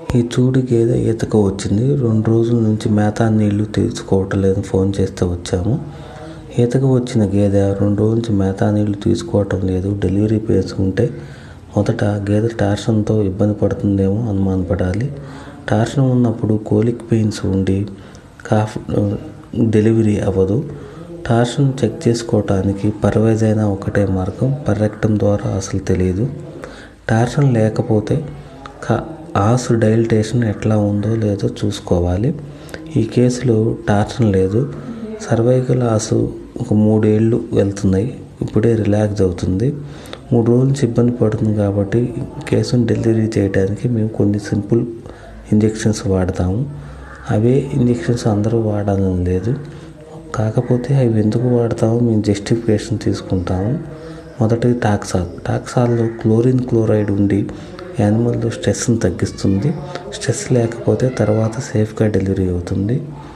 ఈ చూడు గేదె ఈతకు వచ్చింది రెండు రోజుల నుంచి మేతా నీళ్లు తీసుకోవటం లేదు ఫోన్ చేస్తే వచ్చాము ఈతకు వచ్చిన గేదె రెండు రోజుల నుంచి మేతా నీళ్లు తీసుకోవటం లేదు డెలివరీ పెయిన్స్ ఉంటే మొదట గేదె టార్షన్తో ఇబ్బంది పడుతుందేమో అనుమానపడాలి టార్షన్ ఉన్నప్పుడు కోలిక్ పెయిన్స్ ఉండి కాఫ్ డెలివరీ అవ్వదు టార్షన్ చెక్ చేసుకోవటానికి పర్వేజైనా ఒకటే మార్గం పర్రెక్టం ద్వారా అసలు తెలియదు టార్షన్ లేకపోతే కా ఆస్ డైల్టేషన్ ఎట్లా ఉందో లేదో చూసుకోవాలి ఈ కేసులో టార్షన్ లేదు సర్వైకల్ ఆసు ఒక మూడేళ్ళు వెళ్తున్నాయి ఇప్పుడే రిలాక్స్ అవుతుంది మూడు రోజుల నుంచి ఇబ్బంది పడుతుంది కాబట్టి కేసును డెలివరీ చేయడానికి మేము కొన్ని సింపుల్ ఇంజెక్షన్స్ వాడతాము అవే ఇంజెక్షన్స్ అందరూ వాడాలని లేదు కాకపోతే అవి ఎందుకు వాడతామో మేము జస్టిఫికేషన్ తీసుకుంటాము మొదటిది టాక్సాల్ టాక్సాల్లో క్లోరిన్ క్లోరైడ్ ఉండి యానిమల్లో స్ట్రెస్ని తగ్గిస్తుంది స్ట్రెస్ లేకపోతే తర్వాత సేఫ్గా డెలివరీ అవుతుంది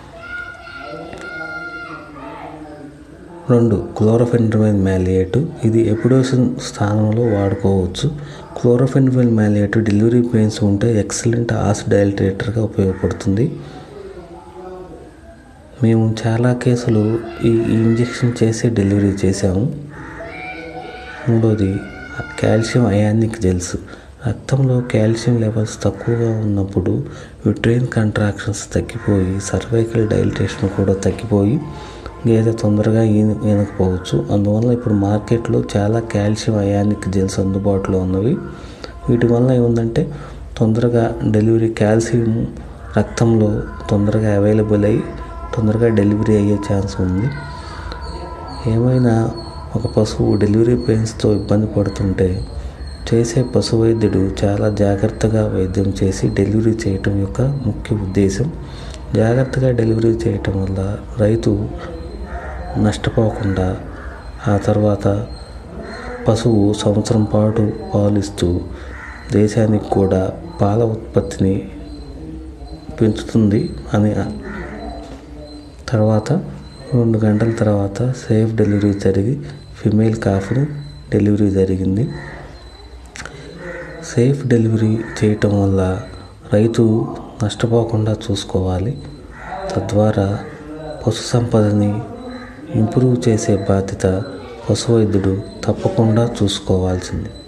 రెండు క్లోరోఫెన్డ్రమైన్ మ్యాలియేట్ ఇది ఎపిడోసిన్ స్థానంలో వాడుకోవచ్చు క్లోరోఫెన్డ్రమైన్ మ్యాలియేట్ డెలివరీ పెయిన్స్ ఉంటే ఎక్సలెంట్ ఆస్ డైల్టేటర్గా ఉపయోగపడుతుంది మేము చాలా కేసులు ఈ ఇంజెక్షన్ చేసి డెలివరీ చేశాము మూడోది కాల్షియం అయానిక్ జెల్స్ రక్తంలో కాల్షియం లెవెల్స్ తక్కువగా ఉన్నప్పుడు యుట్రైన్ కంట్రాక్షన్స్ తగ్గిపోయి సర్వైకల్ డైల్టేషన్ కూడా తగ్గిపోయి గేదె తొందరగా ఈన ఈనకపోవచ్చు అందువల్ల ఇప్పుడు మార్కెట్లో చాలా కాల్షియం అయానిక్ జెల్స్ అందుబాటులో ఉన్నవి వీటి వల్ల ఏముందంటే తొందరగా డెలివరీ కాల్షియం రక్తంలో తొందరగా అవైలబుల్ అయ్యి తొందరగా డెలివరీ అయ్యే ఛాన్స్ ఉంది ఏమైనా ఒక పశువు డెలివరీ పెయిన్స్తో ఇబ్బంది పడుతుంటే చేసే పశు వైద్యుడు చాలా జాగ్రత్తగా వైద్యం చేసి డెలివరీ చేయటం యొక్క ముఖ్య ఉద్దేశం జాగ్రత్తగా డెలివరీ చేయటం వల్ల రైతు నష్టపోకుండా ఆ తర్వాత పశువు సంవత్సరం పాటు పాలిస్తూ దేశానికి కూడా పాల ఉత్పత్తిని పెంచుతుంది అని తర్వాత రెండు గంటల తర్వాత సేఫ్ డెలివరీ జరిగి ఫిమేల్ కాఫ్ను డెలివరీ జరిగింది సేఫ్ డెలివరీ చేయటం వల్ల రైతు నష్టపోకుండా చూసుకోవాలి తద్వారా పశు సంపదని ఇంప్రూవ్ చేసే బాధ్యత పశు వైద్యుడు తప్పకుండా చూసుకోవాల్సింది